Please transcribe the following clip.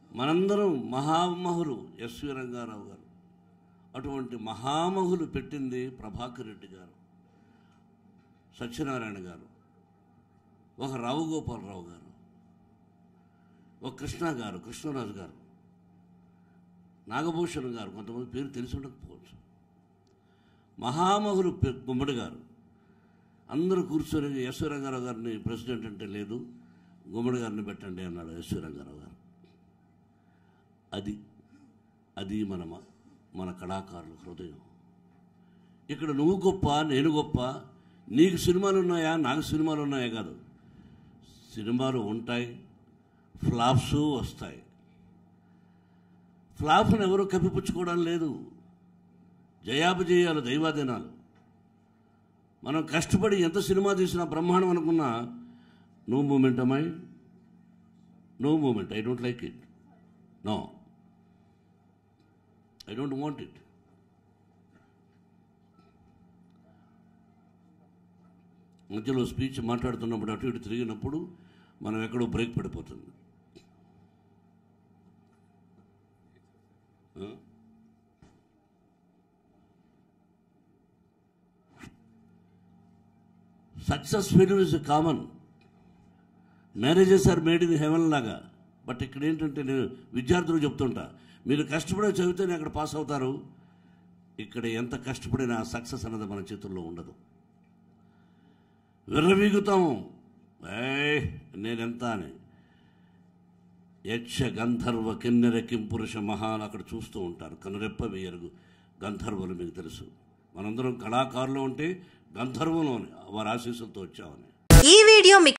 మనందరం మహామహులు ఎస్వి రంగారావు గారు అటువంటి మహామహులు పెట్టింది ప్రభాకర్ రెడ్డి గారు సత్యనారాయణ గారు ఒక రావు గోపాలరావు గారు ఒక కృష్ణ గారు కృష్ణరాజు గారు నాగభూషణ్ గారు కొంతమంది పేరు తెలిసి ఉండకపోవచ్చు మహామహులు పె- గుమ్మడి గారు అందరూ కూర్చొని ఎస్వి రంగారావు గారిని ప్రెసిడెంట్ అంటే లేదు గుమ్మడి గారిని పెట్టండి అన్నాడు ఎస్వి రంగారావు గారు అది అది మన మ- మన కళాకారుల హృదయం ఇక్కడ నువ్వు గొప్ప నేను గొప్ప నీకు సినిమాలు ఉన్నాయా నాకు సినిమాలు ఉన్నాయా కాదు సినిమాలు ఉంటాయి ఫ్లాప్స్ వస్తాయి ఫ్లాప్ను ఎవరు కప్పిపుచ్చుకోవడం లేదు జయాపజయాలు దైవాదినాలు మనం కష్టపడి ఎంత సినిమా తీసినా బ్రహ్మాండం అనుకున్నా నో మూమెంట్ అమ్మాయి no moment I don't like it no I don't want it మధ్యలో స్పీచ్ మాట్లాడుతున్నప్పుడు అటు ఇటు తిరిగినప్పుడు మనం ఎక్కడో బ్రేక్ పడిపోతుంది ఆ? Success failure is common marriages are made in heaven లాగా బట్ ఇక్కడ ఏంటంటే నేను విద్యార్థులు చెప్తుంటా మీరు కష్టపడి చదివితేనే అక్కడ పాస్ అవుతారు ఇక్కడ ఎంత కష్టపడినా సక్సెస్ అన్నది మన చేతుల్లో ఉండదు విర్రవీగుతాము ఏ నేనెంత అని యక్ష గంధర్వ కిన్నెర కింపురుష మహాన్ అక్కడ చూస్తూ ఉంటారు కనురెప్ప వేయరు గంధర్వులు మీకు తెలుసు మనందరం కళాకారులు ఉంటే గంధర్వంలోనే వారి ఆశీస్సులతో వచ్చామని ఈ వీడియో మీకు